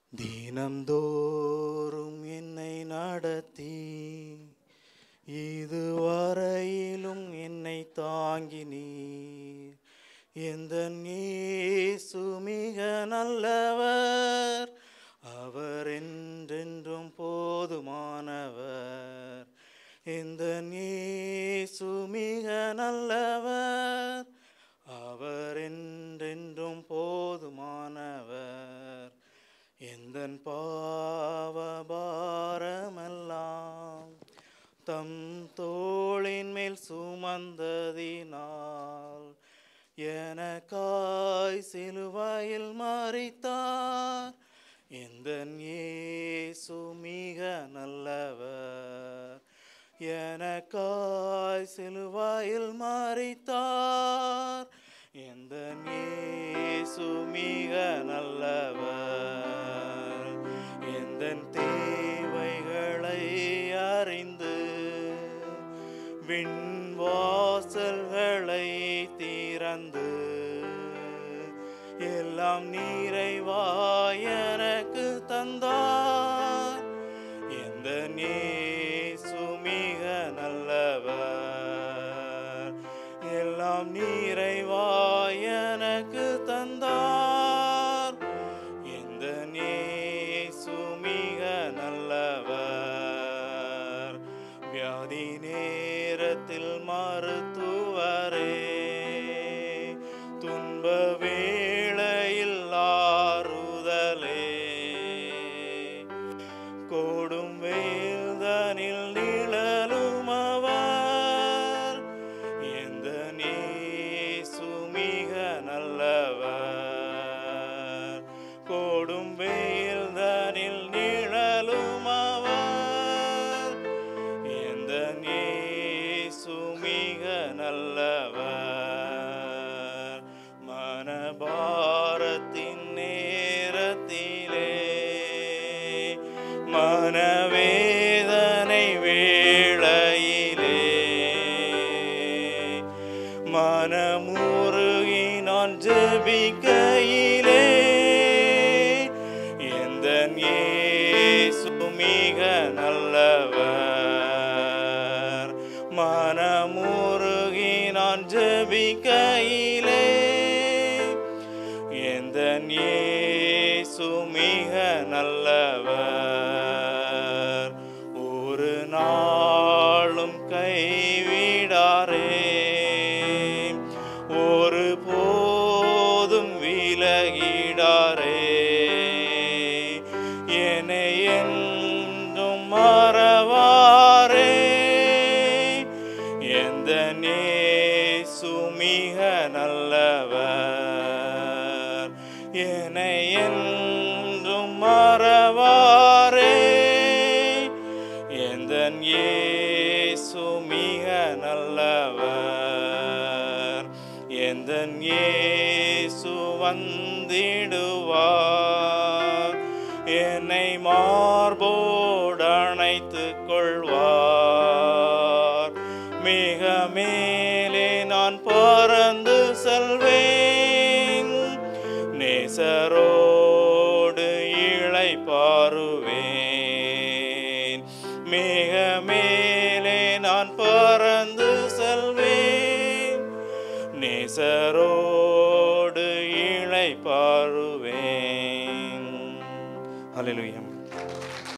தினம்தோறும் என்னை நடத்தி இதுவரையிலும் என்னை தாங்கினீர் எந்த இயேசு மிக நல்லவர் அவர் என்றென்றும் போதுமானவர் எந்த இயேசு மிக நல்லவர் அவர் என்றென்றும் போதுமானவர் எந்தன் பாவ பாரமெல்லாம் தம் தோளின் மேல் சுமந்ததினால் எனக்காய் சிலுவையில் மறித்தார் எந்த இயேசு மிக நல்லவர் எனக்காய் சிலுவையில் மறித்தார் எந்த இயேசு மிக நல்லவர் எந்த தேவைகளை அறிந்து விண்வாசல்களை திறந்து எல்லாம் நிறைவாய் எனக்கு தந்தார் எந்த நேசு மிக நல்லவர் எல்லாம் நிறைவாய் எனக்கு தந்தார் எந்த நேசு மிக நல்லவர் வியாதி நேரத்தில் மருத்துவரே துன்ப வேளையில் ஆறுதலே கோடும் வேதனில் நிழலும் அவர் எந்த நேசு மிக நல்லவர் கோடும் வேதனில் நிழலும் அவர் எந்த நேசு மிக நல்லவர் மனபாரத்தின் நேரத்திலே மனவேதனை வேளையிலே மனமுருகி நான் ஜெபிக்கையிலே எந்த இயேசு மிக நல்லவர் மனமுருகி நான் ஜெபிக்கையிலே எந்த இயேசு மிக நல்லவர் ஒரு நாளும் கைவிடாரே ஒரு போதும் விலகிடாரே என்னை என்றும் மறவாரே எந்த நேசு மிக நல்லவர் என்னை என்றும் மறவாரே எந்த இயேசு மிக நல்லவர் எந்த இயேசு வந்திடுவார் என்னை மார்போடு அணைத்துக் கொள்வார் மிக மேலே நான் பறந்து செல்வேன் நேசரோடு இழை பாருவேன் மிக மேலே நான் பறந்து செல்வேன் நேசரோடு இழை பாருவேன் ஹalleluya